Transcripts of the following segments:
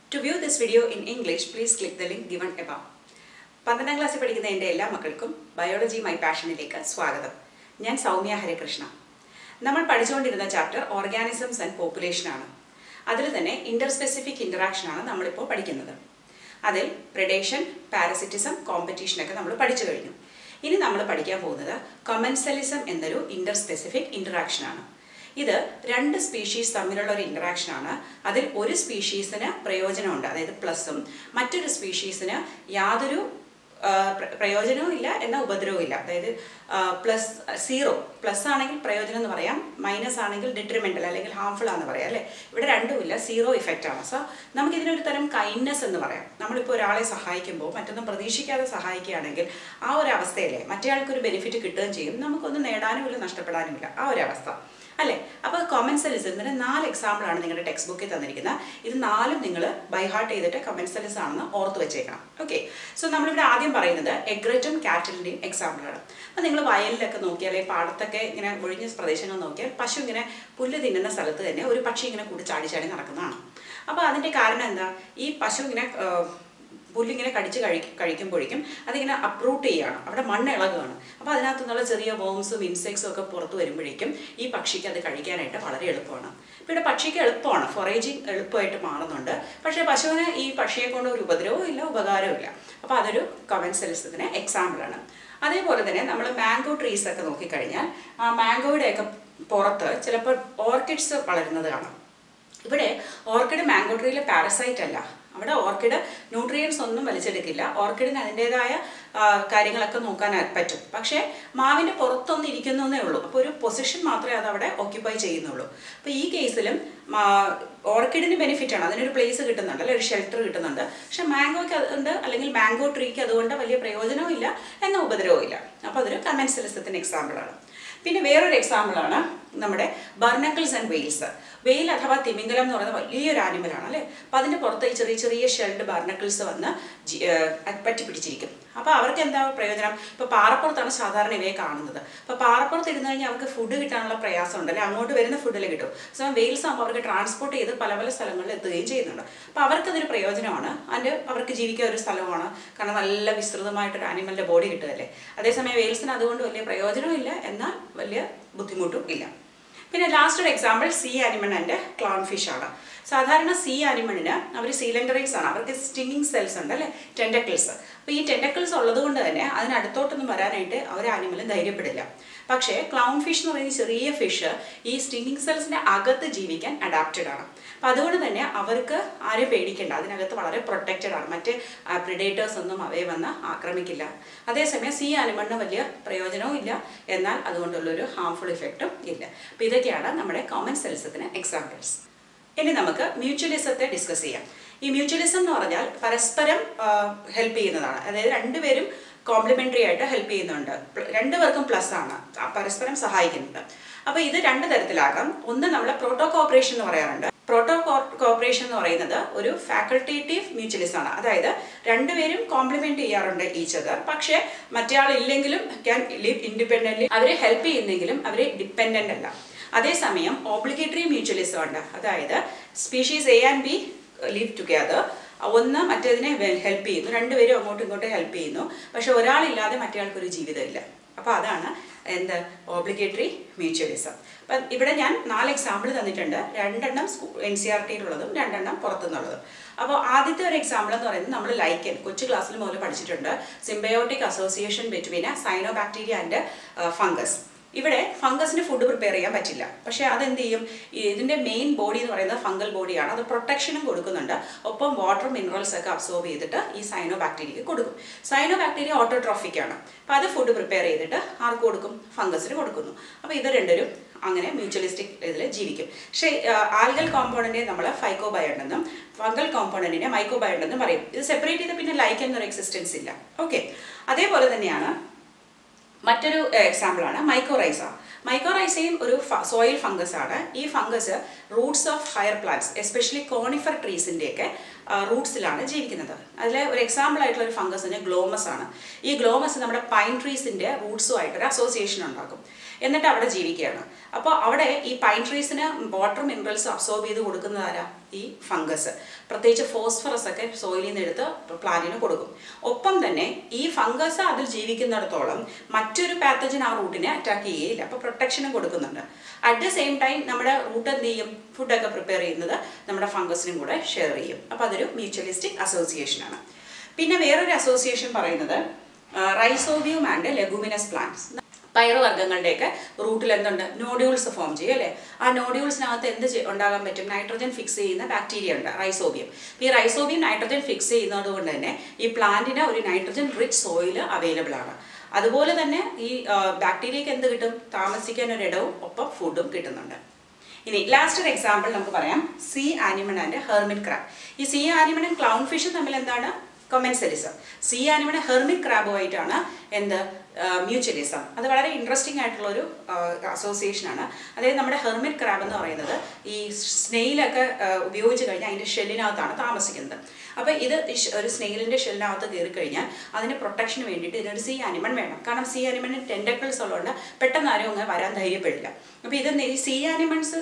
To view this video in English, please click the link given above. പന്ത്രണ്ടാം ക്ലാസ്സിൽ പഠിക്കുന്ന എൻ്റെ എല്ലാ മക്കൾക്കും ബയോളജി മൈ പാഷനിലേക്ക് സ്വാഗതം ഞാൻ സൗമ്യ ഹരികൃഷ്ണ നമ്മൾ പഠിച്ചുകൊണ്ടിരുന്ന ചാപ്റ്റർ ഓർഗാനിസംസ് ആൻഡ് പോപ്പുലേഷൻ ആണ് അതിൽ തന്നെ ഇന്റർ സ്പെസിഫിക് ഇൻറ്ററാക്ഷൻ ആണ് നമ്മളിപ്പോൾ പഠിക്കുന്നത് അതിൽ പ്രിഡേഷൻ പാരസിറ്റിസം കോമ്പറ്റീഷൻ ഒക്കെ നമ്മൾ പഠിച്ചു കഴിഞ്ഞു ഇനി നമ്മൾ പഠിക്കാൻ പോകുന്നത് കൊമൻസലിസം എന്നൊരു ഇന്റർ സ്പെസിഫിക് ഇൻറ്ററാക്ഷൻ ആണ് ഇത് രണ്ട് സ്പീഷീസ് തമ്മിലുള്ള ഒരു ഇൻറ്ററാക്ഷൻ ആണ് അതിൽ ഒരു സ്പീഷീസിന് പ്രയോജനമുണ്ട് അതായത് പ്ലസും മറ്റൊരു സ്പീഷീസിന് യാതൊരു ആ, പ്ര- പ്രയോജനവും ഇല്ല എന്നാൽ ഉപദ്രവവും ഇല്ല അതായത് പ്ലസ് സീറോ പ്ലസ് ആണെങ്കിൽ പ്രയോജനം എന്ന് പറയാം മൈനസ് ആണെങ്കിൽ ഡിട്രിമെൻ്റൽ അല്ലെങ്കിൽ ഹാംഫുൾ ആണെന്ന് പറയാം അല്ലേ ഇവിടെ രണ്ടുമില്ല സീറോ ഇഫക്റ്റ് ആണ് സോ നമുക്ക് ഇതിനൊരു തരം കൈൻഡ്നെസ് എന്ന് പറയാം നമ്മളിപ്പോൾ ഒരാളെ സഹായിക്കുമ്പോൾ മറ്റൊന്നും പ്രതീക്ഷിക്കാതെ സഹായിക്കുകയാണെങ്കിൽ ആ ഒരു അവസ്ഥയിലെ മറ്റേ ആൾക്കൊരു ബെനിഫിറ്റ് കിട്ടുകയും ചെയ്യും നമുക്കൊന്നും നേടാനുമില്ല നഷ്ടപ്പെടാനുമില്ല ആ ഒരു അവസ്ഥ അല്ലേ അപ്പോൾ കൊമൻസലിസത്തിന് നാല് എക്സാമ്പിൾ ആണ് നിങ്ങളുടെ ടെക്സ്റ്റ് ബുക്കിൽ തന്നിരിക്കുന്നത് ഇത് നാലും നിങ്ങൾ ബൈ ഹാർട്ട് ചെയ്തിട്ട് കൊമൻസലിസ് ആണെന്ന് ഓർത്ത് വെച്ചേക്കണം ഓക്കെ സോ നമ്മളിവിടെ ആദ്യം പറയുന്നത് എഗ്രറ്റും കാറ്റലിൻ്റെയും എക്സാമ്പിളാണ് അപ്പോൾ നിങ്ങൾ വയലിലൊക്കെ നോക്കിയാൽ അല്ലെങ്കിൽ പാടത്തൊക്കെ ഇങ്ങനെ ഒഴിഞ്ഞ പ്രദേശങ്ങൾ നോക്കിയാൽ പശു ഇങ്ങനെ പുല്ല് തിന്നുന്ന സ്ഥലത്ത് തന്നെ ഒരു പക്ഷി ഇങ്ങനെ കൂടി ചാടി ചാടി നടക്കുന്നതാണ് അപ്പോൾ അതിൻ്റെ കാരണം എന്താ ഈ പശു ഇങ്ങനെ ആ, പുല്ലിങ്ങനെ കടിച്ച് കഴി കഴിക്കുമ്പോഴേക്കും അതിങ്ങനെ അപ്രൂട്ട് ചെയ്യുകയാണ് അവിടെ മണ്ണ് ഇളകുകയാണ് അപ്പോൾ അതിനകത്തു നിന്നുള്ള ചെറിയ വോംസും ഇൻസെക്ട്സും ഒക്കെ പുറത്ത് വരുമ്പോഴേക്കും ഈ പക്ഷിക്ക് അത് കഴിക്കാനായിട്ട് വളരെ എളുപ്പമാണ് ഇപ്പോൾ ഇവിടെ പക്ഷിക്ക് എളുപ്പമാണ് ഫൊറേജിങ് എളുപ്പമായിട്ട് മാറുന്നുണ്ട് പക്ഷേ പശുവിന് ഈ പക്ഷിയെ കൊണ്ട് ഒരു ഉപദ്രവവും ഇല്ല ഉപകാരവും ഇല്ല അപ്പോൾ അതൊരു കമൻസലിസത്തിന് എക്സാമ്പിളാണ് അതേപോലെ തന്നെ നമ്മൾ മാംഗോ ട്രീസ് ഒക്കെ നോക്കിക്കഴിഞ്ഞാൽ ആ മാംഗോയുടെയൊക്കെ പുറത്ത് ചിലപ്പോൾ ഓർക്കിഡ്സ് വളരുന്നത് കാണാം ഇവിടെ ഓർക്കിഡ് മാംഗോ ട്രീയിലെ പാരസൈറ്റ് അല്ല അവിടെ ഓർക്കിഡ് ന്യൂട്രിയൻസ് ഒന്നും വലിച്ചെടുക്കില്ല ഓർക്കിഡിന് അതിൻ്റെതായ ആ, കാര്യങ്ങളൊക്കെ നോക്കാൻ പറ്റും പക്ഷേ മാവിൻ്റെ പുറത്തൊന്നും ഇരിക്കുന്നേ ഉള്ളൂ അപ്പോൾ ഒരു പൊസിഷൻ മാത്രമേ അത് അവിടെ ഓക്യുപ്പൈ ചെയ്യുന്നുള്ളൂ അപ്പോൾ ഈ കേസിലും ഓർക്കിഡിന് ബെനിഫിറ്റ് ആണ് അതിനൊരു പ്ലേസ് കിട്ടുന്നുണ്ട് അല്ലെങ്കിൽ ഒരു ഷെൽട്ടർ കിട്ടുന്നുണ്ട് പക്ഷെ മാംഗോയ്ക്ക് അതുകൊണ്ട് അല്ലെങ്കിൽ മാംഗോ ട്രീക്ക് അതുകൊണ്ട് വലിയ പ്രയോജനവും ഇല്ല എന്നാൽ ഉപദ്രവവും ഇല്ല അപ്പോൾ അതൊരു കമൻസലിസത്തിന് എക്സാമ്പിളാണ് പിന്നെ വേറൊരു എക്സാമ്പിളാണ് നമ്മുടെ ബർണക്കിൾസ് ആൻഡ് വെയിൽസ് വെയിൽ അഥവാ തിമിംഗലം എന്ന് പറയുന്നത് വലിയൊരു ആനിമലാണ് അല്ലേ അപ്പോൾ അതിൻ്റെ പുറത്ത് ഈ ചെറിയ ചെറിയ ഷെൽഡ് ബർണക്കിൾസ് വന്ന് ജി- ഏഹ് പറ്റി പിടിച്ചിരിക്കും അപ്പോൾ അവർക്ക് എന്താ പ്രയോജനം ഇപ്പോൾ പാറപ്പുറത്താണ് സാധാരണ ഇവയെ കാണുന്നത് അപ്പോൾ പാറപ്പുറത്ത് ഇരുന്ന് കഴിഞ്ഞാൽ അവർക്ക് ഫുഡ് കിട്ടാനുള്ള പ്രയാസമുണ്ട് അല്ലെ അങ്ങോട്ട് വരുന്ന ഫുഡിൽ കിട്ടും സോ വെയിൽസ് ആകുമ്പോൾ അവർക്ക് ട്രാൻസ്പോർട്ട് ചെയ്ത് പല പല സ്ഥലങ്ങളിൽ എത്തുകയും ചെയ്യുന്നുണ്ട് അപ്പോൾ അവർക്കതൊരു പ്രയോജനമാണ് അതിൻ്റെ അവർക്ക് ജീവിക്കാൻ ഒരു സ്ഥലമാണ് കാരണം നല്ല വിസ്തൃതമായിട്ടൊരു ആനിമലിൻ്റെ ബോഡി കിട്ടുകയല്ലേ അതേസമയം വെയിൽസിന് അതുകൊണ്ട് വലിയ പ്രയോജനവും ഇല്ല എന്നാൽ വലിയ ബുദ്ധിമുട്ടും ഇല്ല പിന്നെ ലാസ്റ്റ് ഒരു example sea anemone and clown fish ആണ് സാധാരണ സീ ആനിമണിന് അവർ സീലൻഡറൈസ് ആണ് അവർക്ക് സ്റ്റിങ്ങിങ് സെൽസ് ഉണ്ട് അല്ലേ ടെൻഡക്കിൾസ് അപ്പോൾ ഈ ടെൻഡക്കിൾസ് ഉള്ളത് കൊണ്ട് തന്നെ അതിനടുത്തോട്ടൊന്നും വരാനായിട്ട് അവർ ആനിമൽ ധൈര്യപ്പെടില്ല പക്ഷേ ക്ലൗൺ ഫിഷ് എന്ന് പറയുന്ന ചെറിയ ഫിഷ് ഈ സ്റ്റിങ്ങിങ് സെൽസിൻ്റെ അകത്ത് ജീവിക്കാൻ അഡാപ്റ്റഡ് ആണ് അപ്പോൾ അതുകൊണ്ട് തന്നെ അവർക്ക് ആരെയും പേടിക്കേണ്ട അതിനകത്ത് വളരെ പ്രൊട്ടക്റ്റഡ് ആണ് മറ്റ് പ്രിഡേറ്റേഴ്സ് ഒന്നും അവയെ വന്ന് ആക്രമിക്കില്ല അതേസമയം സീ ആനിമണിന് വലിയ പ്രയോജനവും ഇല്ല എന്നാൽ അതുകൊണ്ടുള്ളൊരു ഹാംഫുൾ ഇഫക്റ്റും ഇല്ല അപ്പോൾ ഇതൊക്കെയാണ് നമ്മുടെ കോമൺ സെൽസത്തിന് എക്സാമ്പിൾസ് ഇനി നമുക്ക് മ്യൂച്വലിസത്തെ ഡിസ്കസ് ചെയ്യാം ഈ മ്യൂച്വലിസം എന്ന് പറഞ്ഞാൽ പരസ്പരം ഹെൽപ്പ് ചെയ്യുന്നതാണ് അതായത് രണ്ടുപേരും കോംപ്ലിമെൻ്ററി ആയിട്ട് ഹെൽപ്പ് ചെയ്യുന്നുണ്ട് പ്ല- രണ്ടുപേർക്കും പ്ലസ് ആണ് ആ, പരസ്പരം സഹായിക്കുന്നുണ്ട് അപ്പോൾ ഇത് രണ്ട് തരത്തിലാകാം ഒന്ന് നമ്മൾ പ്രോട്ടോ കോപ്പറേഷൻ എന്ന് പറയാറുണ്ട് പ്രോട്ടോ കോപ്പറേഷൻ എന്ന് പറയുന്നത് ഒരു ഫാക്കൾട്ടേറ്റീവ് മ്യൂച്വലിസം ആണ് അതായത് രണ്ടുപേരും കോംപ്ലിമെന്റ് ചെയ്യാറുണ്ട് ഈച്ച് അതർ പക്ഷേ മറ്റേയാൾ ഇല്ലെങ്കിലും ക്യാൻ ലിവ് ഇൻഡിപെൻഡൻ്റ് അവർ ഹെൽപ്പ് ചെയ്യുന്നെങ്കിലും അവർ ഡിപ്പെൻഡൻ്റ് അല്ല അതേസമയം ഓബ്ലിഗേറ്ററി മ്യൂച്വലിസം ഉണ്ട് അതായത് species A and B live together ഒന്ന് മറ്റേതിനെ ഹെൽപ്പ് ചെയ്യുന്നു രണ്ടുപേരും അങ്ങോട്ടും ഇങ്ങോട്ടും ഹെൽപ്പ് ചെയ്യുന്നു പക്ഷെ ഒരാളില്ലാതെ മറ്റേയാൾക്കൊരു ജീവിതമില്ല അപ്പോൾ അതാണ് എന്ത് ഓബ്ലിഗേറ്ററി മ്യൂച്വലിസം അപ്പം ഇവിടെ ഞാൻ നാല് എക്സാമ്പിൾ തന്നിട്ടുണ്ട് രണ്ടെണ്ണം സ്കൂ എൻ സി ആർ ടിയിലുള്ളതും രണ്ടെണ്ണം പുറത്തുനിന്നുള്ളതും അപ്പോൾ ആദ്യത്തെ ഒരു എക്സാമ്പിൾ എന്ന് പറയുന്നത് നമ്മൾ ലൈക്കൻ കൊച്ചു ക്ലാസ്സിൽ മുതൽ പഠിച്ചിട്ടുണ്ട് symbiotic association between cyanobacteria and fungus ഇവിടെ ഫംഗസിന് ഫുഡ് പ്രിപ്പയർ ചെയ്യാൻ പറ്റില്ല പക്ഷേ അതെന്ത് ചെയ്യും ഈ ഇതിൻ്റെ മെയിൻ ബോഡി എന്ന് പറയുന്നത് ഫംഗൽ ബോഡിയാണ് അത് പ്രൊട്ടക്ഷനും കൊടുക്കുന്നുണ്ട് ഒപ്പം വാട്ടർ മിനറൽസ് ഒക്കെ അബ്സോർബ് ചെയ്തിട്ട് ഈ സൈനോ ബാക്ടീരിയക്ക് കൊടുക്കും സൈനോ ബാക്ടീരിയ ഓട്ടോട്രോഫിക് ആണ് അപ്പോൾ അത് ഫുഡ് പ്രിപ്പയർ ചെയ്തിട്ട് ആർക്ക് കൊടുക്കും ഫംഗസിന് കൊടുക്കുന്നു അപ്പോൾ ഇത് രണ്ടുപേരും അങ്ങനെ മ്യൂച്വലിസ്റ്റിക് ഇതിൽ ജീവിക്കും പക്ഷേ ആൽഗൽ കോമ്പൗണ്ടിനെ നമ്മൾ ഫൈക്കോബയോണ്ട് എന്നും ഫംഗൽ കോമ്പൗണ്ടിനെ മൈക്കോബയോണ്ട് എന്നും പറയും ഇത് സെപ്പറേറ്റ് ചെയ്ത് പിന്നെ ലൈക്ക് എന്നൊരു എക്സിസ്റ്റൻസ് ഇല്ല ഓക്കെ അതേപോലെ തന്നെയാണ് മറ്റൊരു എക്സാമ്പിളാണ് മൈക്കോറൈസ മൈക്കോറൈസയും ഒരു സോയിൽ ഫംഗസ് ആണ് ഈ fungus roots of higher plants especially conifer ട്രീസിൻ്റെയൊക്കെ റൂട്ട്സിലാണ് ജീവിക്കുന്നത് അതിലെ ഒരു എക്സാമ്പിൾ ആയിട്ടുള്ള ഒരു ഫംഗസ് തന്നെ ഗ്ലോമസ് ആണ് ഈ ഗ്ലോമസ് നമ്മുടെ പൈൻ ട്രീസിൻ്റെ റൂട്ട്സുമായിട്ടൊരു അസോസിയേഷൻ ഉണ്ടാക്കും എന്നിട്ട് അവിടെ ജീവിക്കുകയാണ് അപ്പോൾ അവിടെ ഈ പൈൻ ട്രീസിന് വാട്ടർ മിനറൽസ് അബ്സോർബ് ചെയ്ത് കൊടുക്കുന്നത് ആരാ ഈ ഫംഗസ് പ്രത്യേകിച്ച് ഫോസ്ഫറസ് ഒക്കെ സോയിലിൽ നിന്ന് എടുത്ത് പ്ലാന്റിന് കൊടുക്കും ഒപ്പം തന്നെ ഈ ഫംഗസ് അതിൽ ജീവിക്കുന്നിടത്തോളം മറ്റൊരു പാത്തജൻ ആ റൂട്ടിനെ അറ്റാക്ക് ചെയ്യുകയില്ല അപ്പോൾ പ്രൊട്ടക്ഷനും കൊടുക്കുന്നുണ്ട് അറ്റ് ദ സെയിം ടൈം നമ്മുടെ റൂട്ട് എന്ത് ചെയ്യും ഫുഡൊക്കെ പ്രിപ്പയർ ചെയ്യുന്നത് നമ്മുടെ ഫംഗസിനും കൂടെ ഷെയർ ചെയ്യും അപ്പോൾ അതൊരു മ്യൂച്വലിസ്റ്റിക് അസോസിയേഷനാണ് പിന്നെ വേറൊരു അസോസിയേഷൻ പറയുന്നത് റൈസോബിയം ആൻഡ് ലെഗുമിനസ് പ്ലാന്റ്സ് പയറുവർഗ്ഗങ്ങളുടെയൊക്കെ റൂട്ടിൽ എന്തുണ്ട് നോഡ്യൂൾസ് ഫോം ചെയ്യും അല്ലേ ആ നോഡ്യൂൾസിനകത്ത് എന്ത് ചെയ്- ഉണ്ടാകാൻ പറ്റും നൈട്രജൻ ഫിക്സ് ചെയ്യുന്ന ബാക്ടീരിയ ഉണ്ട് റൈസോബിയം ഈ റൈസോബിയം നൈട്രജൻ ഫിക്സ് ചെയ്യുന്നത് കൊണ്ട് തന്നെ ഈ പ്ലാന്റിന് ഒരു നൈട്രജൻ റിച്ച് സോയിൽ അവൈലബിൾ ആണ് അതുപോലെ തന്നെ ഈ ബാക്ടീരിയക്ക് എന്ത് കിട്ടും താമസിക്കാൻ ഒരിടവും ഒപ്പം ഫുഡും കിട്ടുന്നുണ്ട് ഇനി ലാസ്റ്റ് ഒരു എക്സാമ്പിൾ നമുക്ക് പറയാം sea anemone and hermit crab ഈ സീ ആനിമണും ക്ലൗൺ ഫിഷും തമ്മിൽ എന്താണ് കൊമൻസെലിസം സീ ആനിമൺ ഹെർമിൻ ക്രാബുമായിട്ടാണ് എന്ത് മ്യൂച്വലിസം അത് വളരെ ഇൻട്രസ്റ്റിംഗ് ആയിട്ടുള്ള ഒരു അസോസിയേഷൻ ആണ് അതായത് നമ്മുടെ ഹെർമിൻ ക്രാബ് എന്ന് പറയുന്നത് ഈ സ്നെയിലൊക്കെ ഉപയോഗിച്ച് കഴിഞ്ഞാൽ അതിൻ്റെ ഷെല്ലിനകത്താണ് താമസിക്കുന്നത് അപ്പോൾ ഇത് ഈ ഷ്- ഒരു സ്നെയിലിൻ്റെ ഷെല്ലിനകത്ത് കയറി കഴിഞ്ഞാൽ അതിന് പ്രൊട്ടക്ഷന് വേണ്ടിയിട്ട് ഇതിനൊരു സീ ആനിമൺ വേണം കാരണം സീ ആനിമണിന് ടെൻഡക്കിൾസ് ഉള്ളതുകൊണ്ട് പെട്ടെന്ന് ആരും അങ്ങ് വരാൻ ധൈര്യപ്പെടില്ല അപ്പോൾ ഇത് ഈ സീ ആനിമൺസ്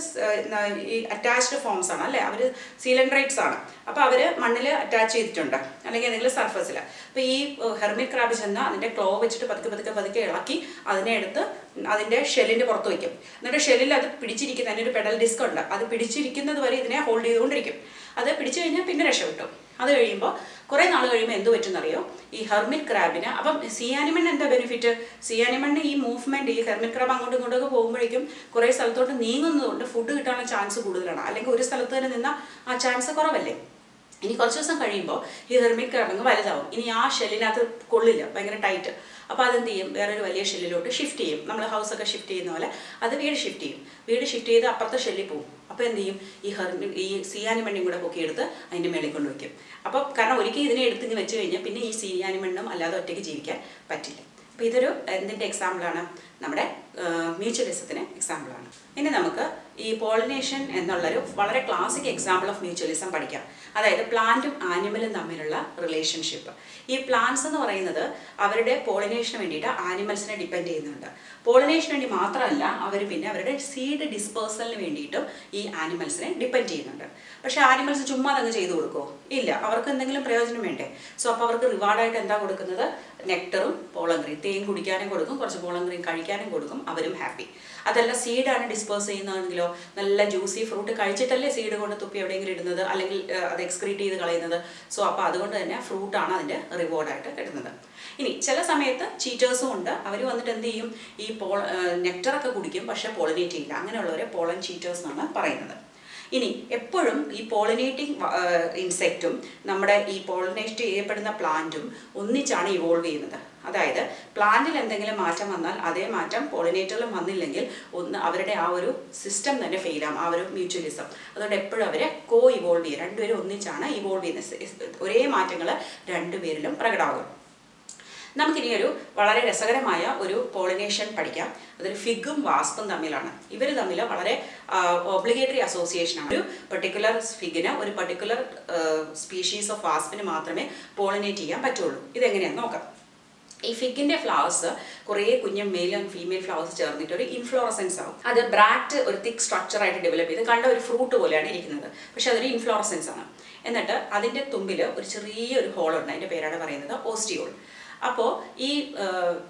ഈ അറ്റാച്ച്ഡ് ഫോംസ് ആണ് അല്ലേ അവർ സീലൻഡ്രൈറ്റ്സ് ആണ് അപ്പോൾ അവർ മണ്ണിൽ അറ്റാച്ച് ചെയ്തിട്ടുണ്ട് അല്ലെങ്കിൽ ഏതെങ്കിലും സർഫസിൽ അപ്പോൾ ഈ ഹെർമിക് ക്രാബ് ചെന്ന് അതിൻ്റെ ക്ലോ വെച്ചിട്ട് പതുക്കെ പതുക്കെ പതുക്കെ ഇളക്കി അതിനെ എടുത്ത് അതിൻ്റെ ഷെല്ലിൻ്റെ പുറത്ത് വയ്ക്കും എന്നിട്ട് ഷെല്ലിൽ അത് പിടിച്ചിരിക്കുന്ന അതിൻ്റെ ഒരു പെഡൽ ഡിസ്ക് ഉണ്ട് അത് പിടിച്ചിരിക്കുന്നത് വരെ ഇതിനെ ഹോൾഡ് ചെയ്തുകൊണ്ടിരിക്കും അത് പിടിച്ചു കഴിഞ്ഞാൽ പിന്നെ രക്ഷപ്പെട്ടു അത് കഴിയുമ്പോൾ കുറേ നാൾ കഴിയുമ്പോൾ എന്ത് പറ്റുമെന്നറിയോ ഈ ഹെർമിറ്റ് ക്രാബിന് അപ്പം സിയാനിമൺ എന്താ ബെനിഫിറ്റ് സിയാനിമണിന് ഈ മൂവ്മെൻറ്റ് ഈ ഹെർമിറ്റ് ക്രാബ് അങ്ങോട്ടും ഇങ്ങോട്ടൊക്കെ പോകുമ്പോഴേക്കും കുറേ സ്ഥലത്തോട്ട് നീങ്ങുന്നതുകൊണ്ട് ഫുഡ് കിട്ടാനുള്ള ചാൻസ് കൂടുതലാണ് അല്ലെങ്കിൽ ഒരു സ്ഥലത്ത് തന്നെ നിന്നാൽ ആ ചാൻസ് കുറവല്ലേ ഇനി കുറച്ച് ദിവസം കഴിയുമ്പോൾ ഈ ഹെർമിറ്റ് ക്രാബ് അങ്ങ് വലുതാവും ഇനി ആ ഷെല്ലിനകത്ത് കൊള്ളില്ല ഭയങ്കര ടൈറ്റ് അപ്പോൾ അതെന്ത് ചെയ്യും വേറൊരു വലിയ ഷെല്ലിലോട്ട് ഷിഫ്റ്റ് ചെയ്യും നമ്മൾ ഹൗസൊക്കെ ഷിഫ്റ്റ് ചെയ്യുന്ന പോലെ അത് വീട് ഷിഫ്റ്റ് ചെയ്യും വീട് ഷിഫ്റ്റ് ചെയ്ത് അപ്പുറത്തെ ഷെല്ലിൽ പോകും അപ്പോൾ എന്ത് ചെയ്യും ഈ ഹെർമി ഈ സിയാനിമണ്ണും കൂടെ പൊക്കിയെടുത്ത് അതിൻ്റെ മേളിൽ കൊണ്ട് വയ്ക്കും അപ്പോൾ കാരണം ഒരിക്കൽ ഇതിനെ എടുത്തിങ്ങ് വെച്ച് കഴിഞ്ഞാൽ പിന്നെ ഈ സിയാനിമണ്ണും അല്ലാതെ ഒറ്റയ്ക്ക് ജീവിക്കാൻ പറ്റില്ല അപ്പോൾ ഇതൊരു എന്തിൻ്റെ എക്സാമ്പിളാണ് നമ്മുടെ മ്യൂച്വലിസത്തിന് എക്സാമ്പിളാണ് ഇനി നമുക്ക് ഈ പോളിനേഷൻ എന്നുള്ളൊരു വളരെ ക്ലാസിക് എക്സാമ്പിൾ ഓഫ് മ്യൂച്വലിസം പഠിക്കാം അതായത് പ്ലാന്റും ആനിമലും തമ്മിലുള്ള റിലേഷൻഷിപ്പ് ഈ പ്ലാന്റ്സ് എന്ന് പറയുന്നത് അവരുടെ പോളിനേഷന് വേണ്ടിയിട്ട് ആനിമൽസിനെ ഡിപ്പെൻഡ് ചെയ്യുന്നുണ്ട് പോളിനേഷന് വേണ്ടി മാത്രമല്ല അവർ പിന്നെ അവരുടെ സീഡ് ഡിസ്പേഴ്സലിന് വേണ്ടിയിട്ടും ഈ ആനിമൽസിനെ ഡിപ്പെൻഡ് ചെയ്യുന്നുണ്ട് പക്ഷേ ആനിമൽസ് ചുമ്മാ അതങ്ങ് ചെയ്തു കൊടുക്കുമോ ഇല്ല അവർക്ക് എന്തെങ്കിലും പ്രയോജനം വേണ്ടേ സോ അപ്പോൾ അവർക്ക് റിവാർഡായിട്ട് എന്താ കൊടുക്കുന്നത് നെക്ടറും പോളങ്ക്രീം തേൻ കുടിക്കാനും കൊടുക്കും കുറച്ച് പോളങ്ക്രീം കഴിക്കാനും കൊടുക്കും അവരും ഹാപ്പി അതല്ല സീഡാണ് ഡിസ്പേഴ്സ് ചെയ്യുന്നതെങ്കിലോ നല്ല ജ്യൂസി ഫ്രൂട്ട് കഴിച്ചിട്ടല്ലേ സീഡ് കൊണ്ട് തുപ്പി എവിടെയെങ്കിലും ഇടുന്നത് അല്ലെങ്കിൽ ആ, അത് എക്സ്ക്രീറ്റ് ചെയ്ത് കളയുന്നത് സോ അപ്പോൾ അതുകൊണ്ട് തന്നെ ഫ്രൂട്ടാണ് അതിൻ്റെ റിവാർഡായിട്ട് കിട്ടുന്നത് ഇനി ചില സമയത്ത് ചീറ്റേഴ്സും ഉണ്ട് അവർ വന്നിട്ട് എന്ത് ചെയ്യും ഈ പോൾ നെക്ടറൊക്കെ കുടിക്കും പക്ഷേ പോളിനേറ്റ് ചെയ്യില്ല അങ്ങനെയുള്ളവരെ പോളൻ ചീറ്റേഴ്സ് എന്നാണ് പറയുന്നത് ഇനി എപ്പോഴും ഈ പോളിനേറ്റിംഗ് ഇൻസെക്റ്റും നമ്മുടെ ഈ പോളിനേറ്റ് ചെയ്യപ്പെടുന്ന പ്ലാന്റും ഒന്നിച്ചാണ് ഇവോൾവ് ചെയ്യുന്നത് അതായത് പ്ലാന്റിൽ എന്തെങ്കിലും മാറ്റം വന്നാൽ അതേ മാറ്റം പോളിനേറ്ററിലും വന്നില്ലെങ്കിൽ ഒന്ന് അവരുടെ ആ ഒരു സിസ്റ്റം തന്നെ ഫെയിലാകും ആ ഒരു മ്യൂച്വലിസം അതുകൊണ്ട് എപ്പോഴും അവരെ കോ ഇവോൾവ് ചെയ്യും രണ്ടുപേരും ഒന്നിച്ചാണ് ഇവോൾവ് ചെയ്യുന്നത് ഒരേ മാറ്റങ്ങൾ രണ്ടുപേരിലും പ്രകടമാകും നമുക്കിനി ഒരു വളരെ രസകരമായ ഒരു പോളിനേഷൻ പഠിക്കാം അതൊരു ഫിഗും വാസ്പും തമ്മിലാണ് ഇവർ തമ്മിൽ വളരെ ഒബ്ലിഗേറ്ററി അസോസിയേഷനാണ് ഒരു പെർട്ടിക്കുലർ ഫിഗിന് ഒരു പെർട്ടിക്കുലർ സ്പീഷീസ് ഓഫ് വാസ്പിന് മാത്രമേ പോളിനേറ്റ് ചെയ്യാൻ പറ്റുള്ളൂ ഇതെങ്ങനെയാണെന്ന് നോക്കാം ഈ ഫിഗിന്റെ ഫ്ലവേഴ്സ് കുറേ കുഞ്ഞ് മെയിൽ ആൻഡ് ഫീമെയിൽ ഫ്ലവേഴ്സ് ചേർന്നിട്ട് ഒരു ഇൻഫ്ലോറസൻസ് ആവും അത് ബ്രാക്റ്റ് ഒരു തിക് സ്ട്രക്ചർ ആയിട്ട് ഡെവലപ്പ് ചെയ്ത് കണ്ട ഒരു ഫ്രൂട്ട് പോലെയാണ് ഇരിക്കുന്നത് പക്ഷെ അതൊരു ഇൻഫ്ലോറസൻസ് ആണ് എന്നിട്ട് അതിൻ്റെ തുമ്പിൽ ഒരു ചെറിയൊരു ഹോൾ ഉണ്ട് അതിൻ്റെ പേരാണ് പറയുന്നത് ഓസ്റ്റിയോൾ അപ്പോൾ ഈ ആ,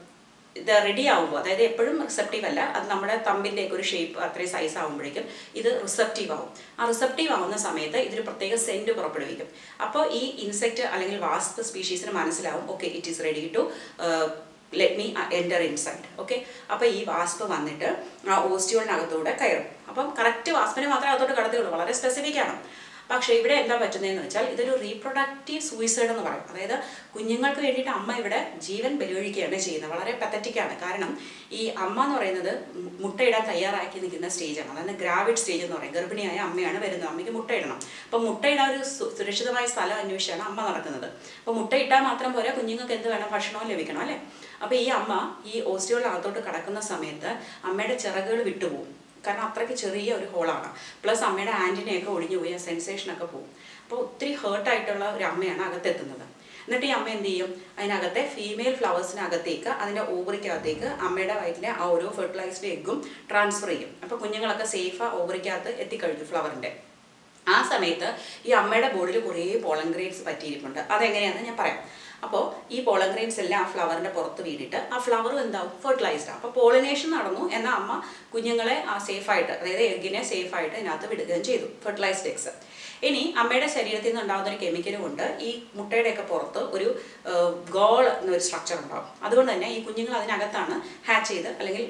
ഇത് റെഡി ആവുമ്പോൾ അതായത് എപ്പോഴും റിസപ്റ്റീവ് അല്ല അത് നമ്മുടെ തമ്പിൻ്റെയൊക്കെ ഒരു ഷേപ്പ് അത്രയും സൈസ് ആകുമ്പോഴേക്കും ഇത് റിസപ്റ്റീവ് ആവും ആ റിസപ്റ്റീവ് ആവുന്ന സമയത്ത് ഇതൊരു പ്രത്യേക സെൻറ്റ് പുറപ്പെടുവിക്കും അപ്പോൾ ഈ ഇൻസെക്റ്റ് അല്ലെങ്കിൽ വാസ്പ് സ്പീഷീസിന് മനസ്സിലാവും okay it is ready to let me enter inside okay അപ്പോൾ ഈ വാസ്പ് വന്നിട്ട് ആ ഓസ്റ്റിയോളിനകത്തൂടെ കയറും അപ്പം കറക്റ്റ് വാസ്പിനെ മാത്രമേ അകത്തോട്ട് കടത്തുകയുള്ളൂ വളരെ സ്പെസിഫിക് ആണ് പക്ഷേ ഇവിടെ എന്താ പറ്റുന്നതെന്ന് വെച്ചാൽ ഇതൊരു റീപ്രൊഡക്റ്റീവ് സൂയിസൈഡ് എന്ന് പറയും അതായത് കുഞ്ഞുങ്ങൾക്ക് വേണ്ടിയിട്ട് അമ്മ ഇവിടെ ജീവൻ ബലിയൊഴിക്കുകയാണ് ചെയ്യുന്നത് വളരെ പത്തറ്റിക്കാണ് കാരണം ഈ അമ്മ എന്ന് പറയുന്നത് മു- മുട്ടയിടാൻ തയ്യാറാക്കി നിൽക്കുന്ന സ്റ്റേജാണ് അതായത് ഗ്രാവിഡ് സ്റ്റേജ് എന്ന് പറയും ഗർഭിണിയായ അമ്മയാണ് വരുന്നത് അമ്മയ്ക്ക് മുട്ടയിടണം അപ്പം മുട്ടയിടാൻ ഒരു സു- സുരക്ഷിതമായ സ്ഥലം അന്വേഷിച്ചാണ് അമ്മ നടക്കുന്നത് അപ്പോൾ മുട്ടയിട്ടാൽ മാത്രം പോരാ കുഞ്ഞുങ്ങൾക്ക് എന്ത് വേണം ഭക്ഷണവും ലഭിക്കണം അല്ലേ അപ്പോൾ ഈ അമ്മ ഈ ഓസ്റ്റിയോളിനകത്തോട്ട് കടക്കുന്ന സമയത്ത് അമ്മയുടെ ചിറകുകൾ വിട്ടുപോകും കാരണം അത്രയ്ക്ക് ചെറിയ ഒരു ഹോളാണ് പ്ലസ് അമ്മയുടെ ആൻറ്റിനെയൊക്കെ ഒഴിഞ്ഞു പോയി ആ സെൻസേഷനൊക്കെ പോകും അപ്പോൾ ഒത്തിരി ഹേർട്ടായിട്ടുള്ള ഒരു അമ്മയാണ് അകത്തെത്തുന്നത് എന്നിട്ട് ഈ അമ്മ എന്ത് ചെയ്യും അതിനകത്തെ ഫീമെയിൽ ഫ്ലവേഴ്സിനകത്തേക്ക് അതിൻ്റെ ഓവറിക്കകത്തേക്ക് അമ്മയുടെ വയറ്റിലെ ആ ഓരോ ഫെർട്ടിലൈസ്ഡ് എഗ്ഗും ട്രാൻസ്ഫർ ചെയ്യും അപ്പോൾ കുഞ്ഞുങ്ങളൊക്കെ സേഫ് ഓവറിക്കകത്ത് എത്തിക്കഴിഞ്ഞു ഫ്ലവറിൻ്റെ ആ സമയത്ത് ഈ അമ്മയുടെ ബോഡിയിൽ കുറേ പോളൻ ഗ്രെയിൻസ് പറ്റിയിരിപ്പുണ്ട് അതെങ്ങനെയാണെന്ന് ഞാൻ പറയാം അപ്പോൾ ഈ പോളൻ ഗ്രെയിൻസ് എല്ലാം ആ ഫ്ലവറിൻ്റെ പുറത്ത് വീണിട്ട് ആ ഫ്ലവർ എന്താവും ഫെർട്ടിലൈസ്ഡ് അപ്പോൾ പോളിനേഷൻ നടന്നു എന്ന അമ്മ കുഞ്ഞുങ്ങളെ ആ സേഫായിട്ട് അതായത് എഗ്ഗിനെ സേഫായിട്ട് ഇതിനകത്ത് വിടുകയും ചെയ്തു ഫെർട്ടിലൈസ്ഡ് എഗ്സ് ഇനി അമ്മയുടെ ശരീരത്തിൽ നിന്ന് ഉണ്ടാകുന്ന ഒരു കെമിക്കൽ കൊണ്ട് ഈ മുട്ടയുടെയൊക്കെ പുറത്ത് ഒരു ഗോൾ എന്നൊരു സ്ട്രക്ചർ ഉണ്ടാവും അതുകൊണ്ട് തന്നെ ഈ കുഞ്ഞുങ്ങൾ അതിനകത്താണ് ഹാച്ച് ചെയ്ത് അല്ലെങ്കിൽ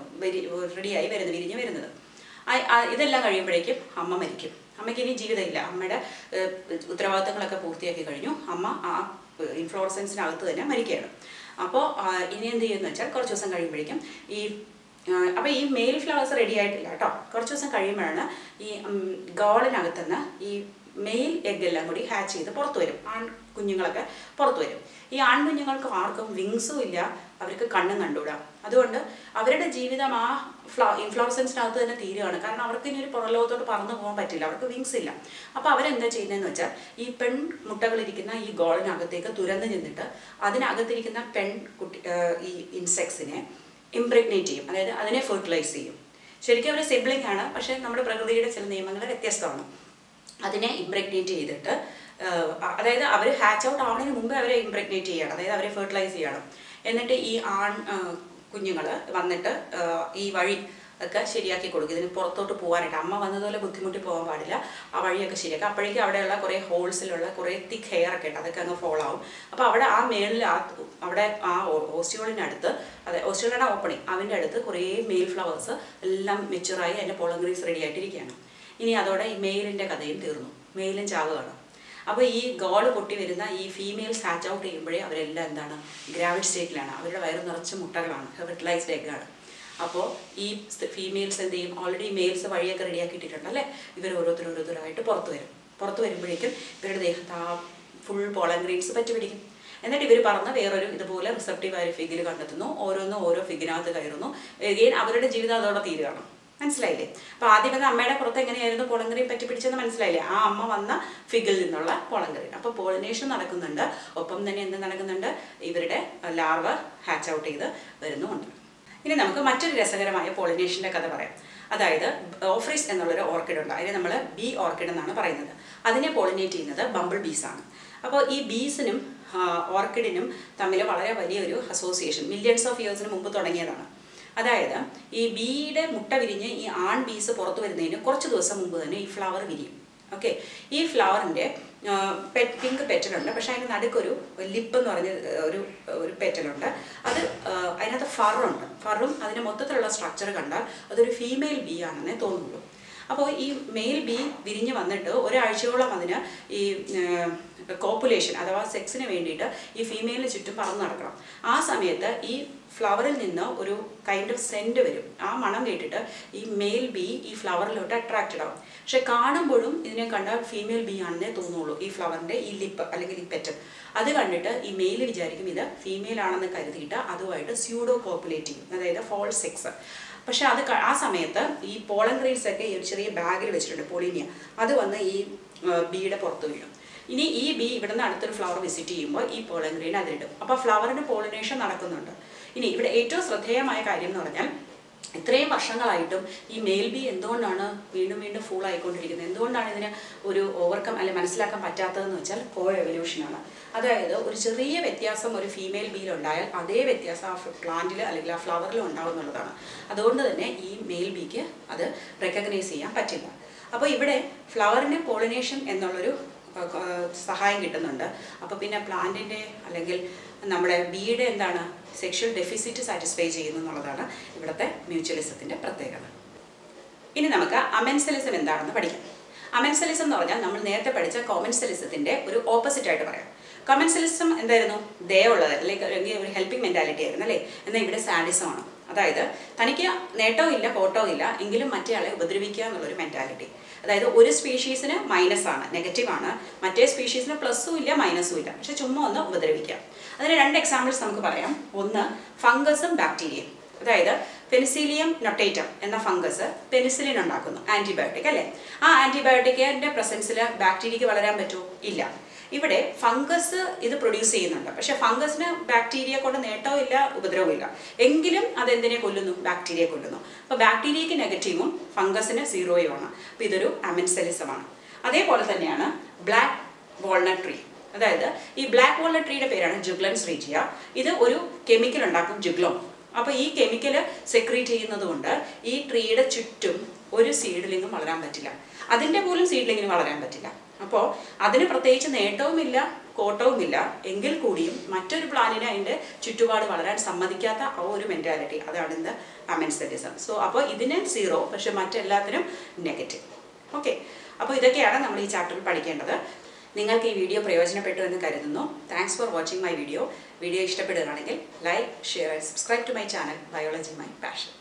റെഡിയായി വരുന്നത് വിരിഞ്ഞ് വരുന്നത് ആ- ആ- ഇതെല്ലാം കഴിയുമ്പോഴേക്കും അമ്മ മരിക്കും അമ്മയ്ക്ക് ഇനി ജീവിതമില്ല അമ്മയുടെ ഏഹ്, ഉത്തരവാദിത്തങ്ങളൊക്കെ പൂർത്തിയാക്കി കഴിഞ്ഞു അമ്മ ആ ഇൻഫ്ലോറസൻസിനകത്ത് തന്നെ മരിക്കുകയാണ് അപ്പോൾ ഇനി എന്ത് ചെയ്യുമെന്ന് വെച്ചാൽ കുറച്ച് ദിവസം കഴിയുമ്പോഴേക്കും ഈ അപ്പോൾ ഈ മെയിൽ ഫ്ലവേഴ്സ് റെഡി ആയിട്ടില്ല കേട്ടോ കുറച്ച് ദിവസം കഴിയുമ്പോഴാണ് ഈ ഗോളിനകത്തുനിന്ന് ഈ മെയിൽ എഗ് എല്ലാം കൂടി ഹാച്ച് ചെയ്ത് പുറത്തു വരും ആൺ കുഞ്ഞുങ്ങളൊക്കെ പുറത്തു വരും ഈ ആൺകുഞ്ഞുങ്ങൾക്ക് ആർക്കും വിങ്സും ഇല്ല അവർക്ക് കണ്ണും കണ്ടുകൂടാ അതുകൊണ്ട് അവരുടെ ജീവിതം ആ ഫ്ല ഇൻഫ്ലോറസൻസിനകത്ത് തന്നെ തീരുകയാണ് കാരണം അവർക്ക് ഇനി ഒരു പുറലോകത്തോട്ട് പറന്നു പോകാൻ പറ്റില്ല അവർക്ക് വിങ്സ് ഇല്ല അപ്പോൾ അവരെന്താ ചെയ്യുന്നതെന്ന് വെച്ചാൽ ഈ പെൺ മുട്ടകളിരിക്കുന്ന ഈ ഗോളിനകത്തേക്ക് തുരന്നു ചെന്നിട്ട് അതിനകത്തിരിക്കുന്ന പെൺ കുട്ടി ഏർ ഈ ഇൻസെക്ട്സിനെ ഇംപ്രഗ്നേറ്റ് ചെയ്യും അതായത് അതിനെ ഫെർട്ടിലൈസ് ചെയ്യും ശരിക്കും അവർ സിബ്ലിംഗ് ആണ് പക്ഷേ നമ്മുടെ പ്രകൃതിയുടെ ചില നിയമങ്ങൾ വ്യത്യസ്തമാണ് അതിനെ ഇംപ്രഗ്നേറ്റ് ചെയ്തിട്ട് ആഹ് അതായത് അവർ ഹാച്ച് ഔട്ട് ആവുന്നതിന് മുമ്പേ അവരെ ഇംപ്രഗ്നേറ്റ് ചെയ്യണം അതായത് അവരെ ഫെർട്ടിലൈസ് ചെയ്യണം എന്നിട്ട് ഈ ആൺ കുഞ്ഞുങ്ങൾ വന്നിട്ട് ആഹ് ഈ വഴി ഒക്കെ ശരിയാക്കി കൊടുക്കും ഇതിന് പുറത്തോട്ട് പോകാനായിട്ട് അമ്മ വന്നതുപോലെ ബുദ്ധിമുട്ടി പോകാൻ പാടില്ല ആ വഴിയൊക്കെ ശരിയാക്കുക അപ്പോഴേക്കും അവിടെയുള്ള കുറേ ഹോൾസിലുള്ള കുറേ തിക്ക് ഹെയർ ഒക്കെ ഉണ്ട് അതൊക്കെ അങ്ങ് ഫോളോ ആവും അപ്പോൾ അവിടെ ആ മേളിൽ ആ അവിടെ ആ ഓസ്റ്റിയോളിനടുത്ത് അതെ ഓസ്റ്റിയോളിൻ്റെ ഓപ്പണിങ് അതിൻ്റെ അടുത്ത് കുറേ മെയിൽ ഫ്ലവേഴ്സ് എല്ലാം മെച്ചുറായി അതിൻ്റെ പോളങ്രീസ് റെഡി ആയിട്ടിരിക്കുകയാണ് ഇനി അതോടെ ഈ മെയിലിൻ്റെ കഥയും തീർന്നു മെയിലും ചാവുകയാണ് അപ്പോൾ ഈ ഗോള് പൊട്ടി വരുന്ന ഈ ഫീമെയിൽസ് ഹാച്ച് ഔട്ട് ചെയ്യുമ്പോഴേ അവരെല്ലാം എന്താണ് ഗ്രാവിഡ് സ്റ്റേറ്റിലാണ് അവരുടെ വയറ് നിറച്ച് മുട്ടകളാണ് ഫെർട്ടിലൈസ്ഡ് എഗ്ഗാണ് അപ്പോൾ ഈ ഫീമെയിൽസ് എന്ത് ചെയ്യും ഓൾറെഡി മെയിൽസ് വഴിയൊക്കെ റെഡിയാക്കിയിട്ടുണ്ട് അല്ലേ ഇവർ ഓരോരുത്തർ ഓരോരുത്തരായിട്ട് പുറത്ത് വരും പുറത്ത് വരുമ്പോഴേക്കും ഇവരുടെ ദേഹത്ത് ആ ഫുൾ പോളൻ ഗ്രെയിൻസ് പറ്റി പിടിക്കും എന്നിട്ട് ഇവർ പറഞ്ഞ വേറൊരു ഇതുപോലെ റിസപ്റ്റീവ് ആയ ഫിഗിൽ കണ്ടെത്തുന്നു ഓരോന്നും ഓരോ ഫിഗിനകത്ത് കയറുന്നു എഗെയിൻ അവരുടെ ജീവിതം അതോടെ തീരുകയാണ് മനസ്സിലായില്ലേ അപ്പൊ ആദ്യം വന്ന അമ്മയുടെ പുറത്ത് എങ്ങനെയായിരുന്നു പോളങ്കറിയും പറ്റി പിടിച്ചെന്ന് മനസ്സിലായില്ലേ ആ അമ്മ വന്ന ഫിഗിൽ നിന്നുള്ള പോളങ്കറി അപ്പൊ പോളിനേഷൻ നടക്കുന്നുണ്ട് ഒപ്പം തന്നെ എന്ത് നടക്കുന്നുണ്ട് ഇവരുടെ ലാർവ ഹാച്ച് ഔട്ട് ചെയ്ത് വരുന്നുമുണ്ട് ഇനി നമുക്ക് മറ്റൊരു രസകരമായ പോളിനേഷന്റെ കഥ പറയാം അതായത് ഓഫ്രീസ് എന്നുള്ളൊരു ഓർക്കിഡ് ഉണ്ട് അതിനെ നമ്മൾ ബി ഓർക്കിഡ് എന്നാണ് പറയുന്നത് അതിനെ പോളിനേറ്റ് ചെയ്യുന്നത് ബമ്പിൾ ബീസ് ആണ് അപ്പോൾ ഈ ബീസിനും ഓർക്കിഡിനും തമ്മിൽ വളരെ വലിയൊരു അസോസിയേഷൻ മില്യൺസ് ഓഫ് ഇയേഴ്സിന് മുമ്പ് തുടങ്ങിയതാണ് അതായത് ഈ ബീയുടെ മുട്ട വിരിഞ്ഞ് ഈ ആൺ ബീസ് പുറത്തു വരുന്നതിന് കുറച്ച് ദിവസം മുമ്പ് തന്നെ ഈ ഫ്ലവർ വിരിയും ഓക്കെ ഈ ഫ്ലവറിൻ്റെ പെറ്റ് പിങ്ക് പെറ്റലുണ്ട് പക്ഷേ അതിന് നടുക്കൊരു ലിപ്പ് എന്ന് പറഞ്ഞ ഏർ, ഒരു ഒരു പെറ്റലുണ്ട് അത് ഏർ, അതിനകത്ത് ഫറുണ്ട് ഫറും അതിൻ്റെ മൊത്തത്തിലുള്ള സ്ട്രക്ചർ കണ്ടാൽ അതൊരു ഫീമെയിൽ ബീ ആണെന്നേ തോന്നുള്ളൂ അപ്പോൾ ഈ മെയിൽ ബി വിരിഞ്ഞ് വന്നിട്ട് ഒരാഴ്ചയോളം അതിന് ഈ കോപ്പുലേഷൻ അഥവാ സെക്സിന് വേണ്ടിയിട്ട് ഈ ഫീമെയിലിന് ചുറ്റും പറന്ന് നടക്കണം ആ സമയത്ത് ഈ ഫ്ലവറിൽ നിന്ന് ഒരു കൈൻഡ് ഓഫ് സെൻറ്റ് വരും ആ മണം കേട്ടിട്ട് ഈ മെയിൽ ബി ഈ ഫ്ലവറിലോട്ട് അട്രാക്റ്റഡ് ആവും പക്ഷെ കാണുമ്പോഴും ഇതിനെ കണ്ടാൽ ഫീമെയിൽ ബി ആണെന്നേ തോന്നുള്ളൂ ഈ ഫ്ലവറിൻ്റെ ഈ ലിപ്പ് അല്ലെങ്കിൽ ഈ പെറ്റൽ അത് കണ്ടിട്ട് ഈ മെയിൽ വിചാരിക്കും ഇത് ഫീമെയിൽ ആണെന്ന് കരുതിയിട്ട് അതുമായിട്ട് സ്യൂഡോ കോപ്പുലേറ്റ് ചെയ്യും അതായത് ഫോൾ സെക്സ് പക്ഷെ അത് ക- ആ സമയത്ത് ഈ പോളൻ ഗ്രെയിൻസ് ഒക്കെ ഈ ഒരു ചെറിയ ബാഗിൽ വെച്ചിട്ടുണ്ട് പൊളിനിയ അത് വന്ന് ഈ ബീയുടെ പുറത്ത് വീഴും ഇനി ഈ ബി ഇവിടുന്ന് അടുത്തൊരു ഫ്ലവർ വിസിറ്റ് ചെയ്യുമ്പോൾ ഈ പോളൻ ഗ്രെയിൻ അതിലിടും അപ്പോൾ ഫ്ലവറിന് പോളിനേഷൻ നടക്കുന്നുണ്ട് ഇനി ഇവിടെ ഏറ്റവും ശ്രദ്ധേയമായ കാര്യം എന്ന് പറഞ്ഞാൽ ഇത്രയും വർഷങ്ങളായിട്ടും ഈ മെയിൽ ബി എന്തുകൊണ്ടാണ് വീണ്ടും വീണ്ടും ഫുൾ ആയിക്കൊണ്ടിരിക്കുന്നത് എന്തുകൊണ്ടാണ് ഇതിന് ഒരു ഓവർകം അല്ലെ മനസ്സിലാക്കാൻ പറ്റാത്തതെന്ന് വെച്ചാൽ കോ എവല്യൂഷനാണ് അതായത് ഒരു ചെറിയ വ്യത്യാസം ഒരു ഫീമെയിൽ ബിയിൽ ഉണ്ടായാൽ അതേ വ്യത്യാസം ആ പ്ലാന്റിൽ അല്ലെങ്കിൽ ആ ഫ്ലവറിൽ ഉണ്ടാവും എന്നുള്ളതാണ് അതുകൊണ്ട് തന്നെ ഈ മെയിൽ ബിക്ക് അത് റെക്കഗ്നൈസ് ചെയ്യാൻ പറ്റില്ല അപ്പോൾ ഇവിടെ ഫ്ലവറിന് പോളിനേഷൻ എന്നുള്ളൊരു ആ, ആ, സഹായം കിട്ടുന്നുണ്ട് അപ്പോൾ പിന്നെ പ്ലാന്റിൻ്റെ അല്ലെങ്കിൽ നമ്മുടെ ബീയുടെ എന്താണ് സെക്ഷൽ ഡെഫിസിറ്റ് സാറ്റിസ്ഫൈ ചെയ്യുന്നു എന്നുള്ളതാണ് ഇവിടുത്തെ മ്യൂച്വലിസത്തിൻ്റെ പ്രത്യേകത ഇനി നമുക്ക് അമെൻസലിസം എന്താണെന്ന് പഠിക്കാം അമെൻസലിസം എന്ന് പറഞ്ഞാൽ നമ്മൾ നേരത്തെ പഠിച്ച കോമൻസലിസത്തിന്റെ ഒരു ഓപ്പോസിറ്റ് ആയിട്ട് പറയാം കോമൻസലിസം എന്തായിരുന്നു ദയുള്ളത് അല്ലെങ്കിൽ അല്ലെങ്കിൽ ഒരു ഹെൽപ്പിംഗ് മെന്റാലിറ്റി ആയിരുന്നു അല്ലേ എന്നാൽ ഇവിടെ സാഡിസമാണ് അതായത് തനിക്ക് നേട്ടവും ഇല്ല കോട്ടവും ഇല്ല എങ്കിലും മറ്റേയാളെ ഉപദ്രവിക്കുക എന്നുള്ളൊരു മെന്റാലിറ്റി അതായത് ഒരു സ്പീഷീസിന് മൈനസ് ആണ് നെഗറ്റീവ് ആണ് മറ്റേ സ്പീഷീസിന് പ്ലസ്സും ഇല്ല മൈനസും ഇല്ല പക്ഷെ ചുമ്മാ ഒന്ന് ഉപദ്രവിക്കാം അതിന് രണ്ട് എക്സാമ്പിൾസ് നമുക്ക് പറയാം ഒന്ന് ഫംഗസും ബാക്ടീരിയയും അതായത് പെനിസിലിയം നൊട്ടേറ്റം എന്ന ഫംഗസ് പെനിസിലിൻ ഉണ്ടാക്കുന്നു ആന്റിബയോട്ടിക് അല്ലേ ആ ആന്റിബയോട്ടിക്കിന്റെ പ്രസൻസിൽ ബാക്ടീരിയക്ക് വളരാൻ പറ്റുമോ ഇല്ല ഇവിടെ ഫംഗസ് ഇത് പ്രൊഡ്യൂസ് ചെയ്യുന്നുണ്ട് പക്ഷെ ഫംഗസിന് ബാക്ടീരിയ കൊണ്ട് നേട്ടവും ഇല്ല ഉപദ്രവവും ഇല്ല എങ്കിലും അതെന്തിനെ കൊല്ലുന്നു ബാക്ടീരിയയെ കൊല്ലുന്നു അപ്പോൾ ബാക്ടീരിയയ്ക്ക് നെഗറ്റീവും ഫംഗസിന് സീറോയുമാണ് അപ്പോൾ ഇതൊരു അമിൻസെലിസമാണ് അതേപോലെ തന്നെയാണ് ബ്ലാക്ക് വാൾനട്ട് ട്രീ അതായത് ഈ ബ്ലാക്ക് വാൾനട്ട് ട്രീയുടെ പേരാണ് ജുഗ്ലൻസ് റീജിയ ഇത് ഒരു കെമിക്കൽ ഉണ്ടാക്കും ജുഗ്ലോം അപ്പോൾ ഈ കെമിക്കൽ സെക്രീറ്റ് ചെയ്യുന്നത് കൊണ്ട് ഈ ട്രീയുടെ ചുറ്റും ഒരു സീഡ്ലിങ്ങും വളരാൻ പറ്റില്ല അതിൻ്റെ പോലും സീഡ്ലിങ്ങിന് വളരാൻ പറ്റില്ല അപ്പോൾ അതിന് പ്രത്യേകിച്ച് നേട്ടവുമില്ല കോട്ടവുമില്ല എങ്കിൽ കൂടിയും മറ്റൊരു പ്ലാനിനെ അതിൻ്റെ ചുറ്റുപാട് വളരാൻ സമ്മതിക്കാത്ത ആ ഒരു മെൻറ്റാലിറ്റി അതാണ് ഇന്ന് അമെൻസെറ്റിസം സോ അപ്പോൾ ഇതിന് സീറോ പക്ഷെ മറ്റെല്ലാത്തിനും നെഗറ്റീവ് ഓക്കെ അപ്പോൾ ഇതൊക്കെയാണ് നമ്മൾ ഈ ചാപ്റ്ററിൽ പഠിക്കേണ്ടത് നിങ്ങൾക്ക് ഈ വീഡിയോ പ്രയോജനപ്പെട്ടു എന്ന് കരുതുന്നു thanks for watching my video video ഇഷ്ടപ്പെടുകയാണെങ്കിൽ like share and subscribe to my channel biology my passion